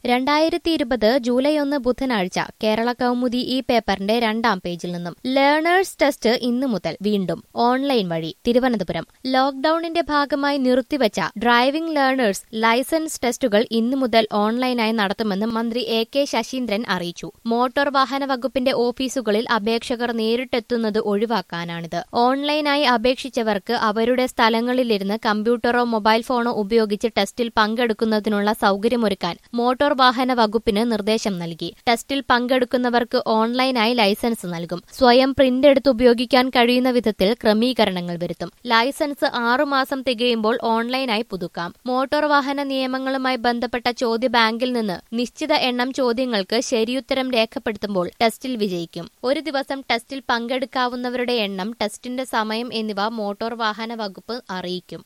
രണ്ടായിരത്തി ഇരുപത് ജൂലൈ ഒന്ന് ബുധനാഴ്ച കേരള കൗമുദി ഈ പേപ്പറിന്റെ രണ്ടാം പേജിൽ നിന്നും ലേണേഴ്സ് ടെസ്റ്റ് ഇന്നു മുതൽ വീണ്ടും ഓൺലൈൻ വഴി തിരുവനന്തപുരം ലോക്ഡൌണിന്റെ ഭാഗമായി നിർത്തിവച്ച ഡ്രൈവിംഗ് ലേണേഴ്സ് ലൈസൻസ് ടെസ്റ്റുകൾ ഇന്നു മുതൽ ഓൺലൈനായി നടത്തുമെന്ന് മന്ത്രി എ കെ ശശീന്ദ്രൻ അറിയിച്ചു മോട്ടോർ വാഹന വകുപ്പിന്റെ ഓഫീസുകളിൽ അപേക്ഷകർ നേരിട്ടെത്തുന്നത് ഒഴിവാക്കാനാണിത് ഓൺലൈനായി അപേക്ഷിച്ചവർക്ക് അവരുടെ സ്ഥലങ്ങളിലിരുന്ന് കമ്പ്യൂട്ടറോ മൊബൈൽ ഫോണോ ഉപയോഗിച്ച് ടെസ്റ്റിൽ പങ്കെടുക്കുന്നതിനുള്ള സൗകര്യമൊരുക്കാൻ മോട്ടോർ വാഹന വകുപ്പിന് നിർദ്ദേശം നൽകി ടെസ്റ്റിൽ പങ്കെടുക്കുന്നവർക്ക് ഓൺലൈനായി ലൈസൻസ് നൽകും സ്വയം പ്രിന്റ് എടുത്ത് ഉപയോഗിക്കാൻ കഴിയുന്ന വിധത്തിൽ ക്രമീകരണങ്ങൾ വരുത്തും ലൈസൻസ് ആറുമാസം തികയുമ്പോൾ ഓൺലൈനായി പുതുക്കാം മോട്ടോർ വാഹന നിയമങ്ങളുമായി ബന്ധപ്പെട്ട ചോദ്യ ബാങ്കിൽ നിന്ന് നിശ്ചിത എണ്ണം ചോദ്യങ്ങൾക്ക് ശരിയുത്തരം രേഖപ്പെടുത്തുമ്പോൾ ടെസ്റ്റിൽ വിജയിക്കും ഒരു ദിവസം ടെസ്റ്റിൽ പങ്കെടുക്കാവുന്നവരുടെ എണ്ണം ടെസ്റ്റിന്റെ സമയം എന്നിവ മോട്ടോർ വാഹന വകുപ്പ് അറിയിക്കും